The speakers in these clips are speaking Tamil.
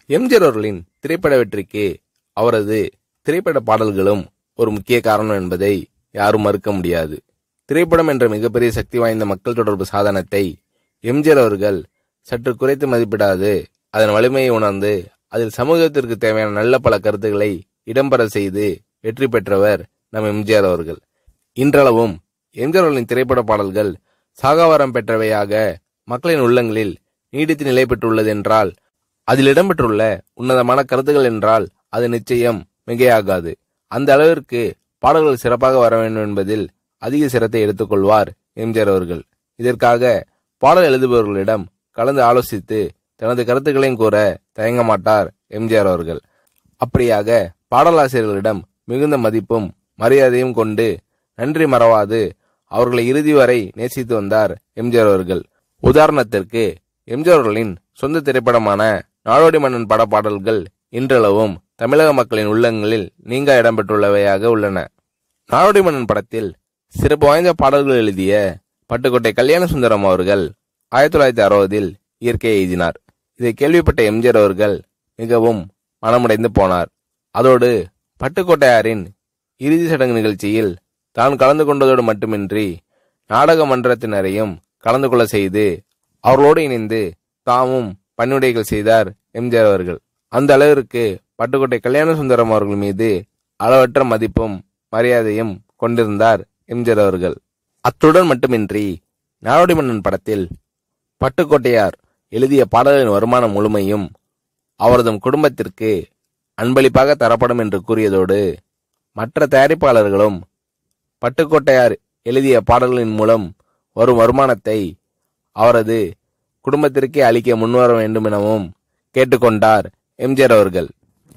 எம்ஜிஆர் அவர்களின் திரைப்பட வெற்றிக்கு அவரது திரைப்பட பாடல்களும் ஒரு முக்கிய காரணம் என்பதை யாரும் மறுக்க முடியாது திரைப்படம் என்ற மிகப்பெரிய சக்தி வாய்ந்த மக்கள் தொடர்பு சாதனத்தை எம்ஜிஆர் அவர்கள் சற்று குறைத்து மதிப்பிடாது அதன் வலிமையை உணர்ந்து அதில் சமூகத்திற்கு தேவையான நல்ல பல கருத்துக்களை இடம்பெற செய்து வெற்றி பெற்றவர் நம் எம்ஜிஆர் அவர்கள் இன்றளவும் எம்ஜிஆர் அவர்களின் திரைப்பட பாடல்கள் சாகாவரம் பெற்றவையாக மக்களின் உள்ளங்களில் நீடித்து நிலை பெற்றுள்ளது என்றால் அதில் இடம்பெற்றுள்ள உன்னதமான கருத்துக்கள் என்றால் அது நிச்சயம் மிகையாகாது அந்த அளவிற்கு பாடல்கள் சிறப்பாக வர வேண்டும் என்பதில் அதிக சிரத்தை எடுத்துக்கொள்வார் எம்ஜிஆர் அவர்கள் இதற்காக பாடல் எழுதுபவர்களிடம் கலந்து ஆலோசித்து தனது கருத்துக்களையும் கூற தயங்க மாட்டார் எம்ஜிஆர் அவர்கள் அப்படியாக பாடலாசிரியர்களிடம் மிகுந்த மதிப்பும் மரியாதையும் கொண்டு நன்றி மறவாது அவர்களை இறுதி வரை நேசித்து வந்தார் எம்ஜிஆர் அவர்கள் உதாரணத்திற்கு எம்ஜிஆர் அவர்களின் சொந்த திரைப்படமான நாடோடி மன்னன் பட பாடல்கள் இன்றளவும் தமிழக மக்களின் உள்ளங்களில் நீங்க இடம்பெற்றுள்ளவையாக உள்ளன நாடோடி மன்னன் படத்தில் சிறப்பு வாய்ந்த பாடல்கள் எழுதிய பட்டுக்கோட்டை கல்யாண சுந்தரம் அவர்கள் ஆயிரத்தி தொள்ளாயிரத்தி அறுபதில் இயற்கையை எழுதினார் இதை கேள்விப்பட்ட எம்ஜிஆர் அவர்கள் மிகவும் மனமுடைந்து போனார் அதோடு பட்டுக்கோட்டையாரின் இறுதி சடங்கு நிகழ்ச்சியில் தான் கலந்து கொண்டதோடு மட்டுமின்றி நாடக மன்றத்தினரையும் கலந்து கொள்ள செய்து அவர்களோடு இணைந்து தாமும் பணிவுடைகள் செய்தார் எம்ஜிஆர் அவர்கள் அந்த அளவிற்கு பட்டுக்கோட்டை கல்யாண சுந்தரம் அவர்கள் மீது அளவற்ற மதிப்பும் மரியாதையும் கொண்டிருந்தார் எம்ஜிஆர் அவர்கள் அத்துடன் மட்டுமின்றி நாடோடி மன்னன் படத்தில் பட்டுக்கோட்டையார் எழுதிய பாடல்களின் வருமானம் முழுமையும் அவரது குடும்பத்திற்கு அன்பளிப்பாக தரப்படும் என்று கூறியதோடு மற்ற தயாரிப்பாளர்களும் பட்டுக்கோட்டையார் எழுதிய பாடல்களின் மூலம் வரும் வருமானத்தை அவரது குடும்பத்திற்கே அளிக்க முன்வர வேண்டும் எனவும் கேட்டுக்கொண்டார் எம்ஜிஆர் அவர்கள்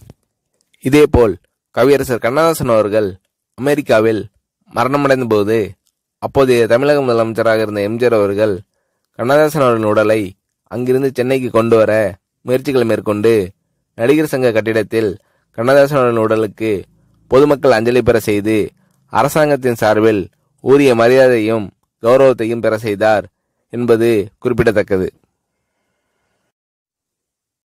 இதேபோல் கவியரசர் கண்ணதாசன் அவர்கள் அமெரிக்காவில் மரணமடைந்த போது அப்போதைய தமிழக முதலமைச்சராக இருந்த எம்ஜிஆர் அவர்கள் கண்ணதாசன் அவர்களின் உடலை அங்கிருந்து சென்னைக்கு கொண்டு வர முயற்சிகளை மேற்கொண்டு நடிகர் சங்க கட்டிடத்தில் கண்ணதாசன் அவர்களின் உடலுக்கு பொதுமக்கள் அஞ்சலி பெற செய்து அரசாங்கத்தின் சார்பில் உரிய மரியாதையும் கௌரவத்தையும் பெற செய்தார் என்பது குறிப்பிடத்தக்கது